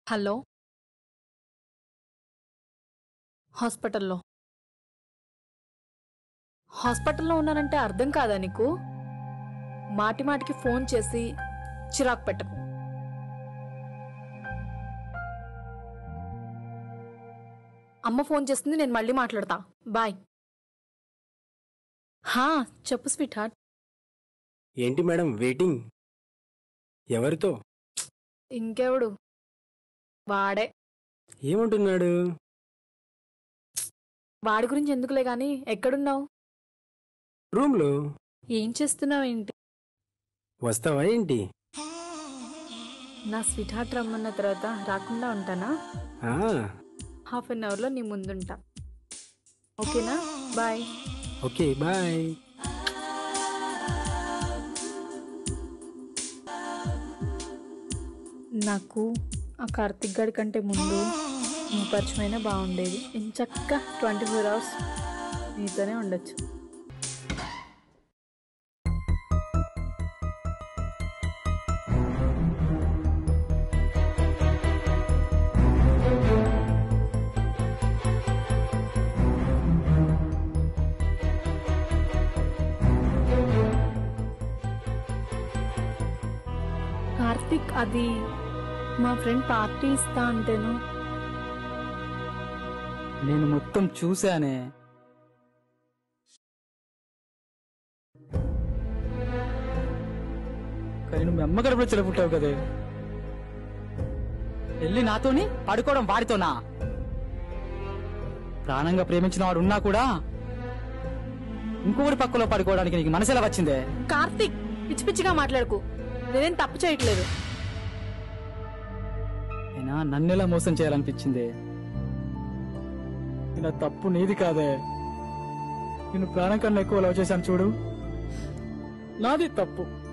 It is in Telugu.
హలో హాస్పిటల్లో హాస్పిటల్లో ఉన్నానంటే అర్థం కాదా నీకు మాటి మాటికి ఫోన్ చేసి చిరాకు పెట్టకు అమ్మ ఫోన్ చేస్తుంది నేను మళ్ళీ మాట్లాడతా బాయ్ హా చెప్పు స్వీట్ హార్ట్ ఏంటి మేడం వెయిటింగ్ ఎవరితో ఇంకెవడు వాడే ఏమంటున్నాడు వాడి గురించి ఎందుకులే గాని ఎక్కడున్నావు రూమ్లో ఏం చేస్తున్నావు ఏంటి వస్తావా ఏంటి నా స్వీట్ హార్ట్ రమ్మన్న తర్వాత రాకుండా ఉంటానా ఆ, హాఫ్ అన్ అవర్లో నీ ముందుంటా ఓకేనా బాయ్ ఓకే బాయ్ నాకు ఆ కార్తిక్ గడి కంటే ముందు నీ పరిచయమైనా బాగుండేది ఇంచక్క ట్వంటీ ఫోర్ అవర్స్ నీతోనే ఉండొచ్చు కార్తిక్ అది మా ఫ్రెండ్ పార్టీ ఇస్తా అంటేను నేను మొత్తం చూశానే కానీ నువ్వు అమ్మ గడపలో చెలపుట్టావు కదే వెళ్ళి నాతోని పడుకోవడం వాడితోనా ప్రాణంగా ప్రేమించిన వాడు ఉన్నా కూడా ఇంకొకటి పక్కలో పడుకోవడానికి నీకు మనసు ఎలా వచ్చిందే కార్తిక్ పిచ్చి పిచ్చిగా మాట్లాడుకు నేనేం తప్పు చేయట్లేదు అయినా నన్నెలా మోసం చేయాలనిపించింది నా తప్పు నీది కాదే నేను ప్రాణం కన్నా ఎక్కువ లవ్ చేశాను చూడు నాది తప్పు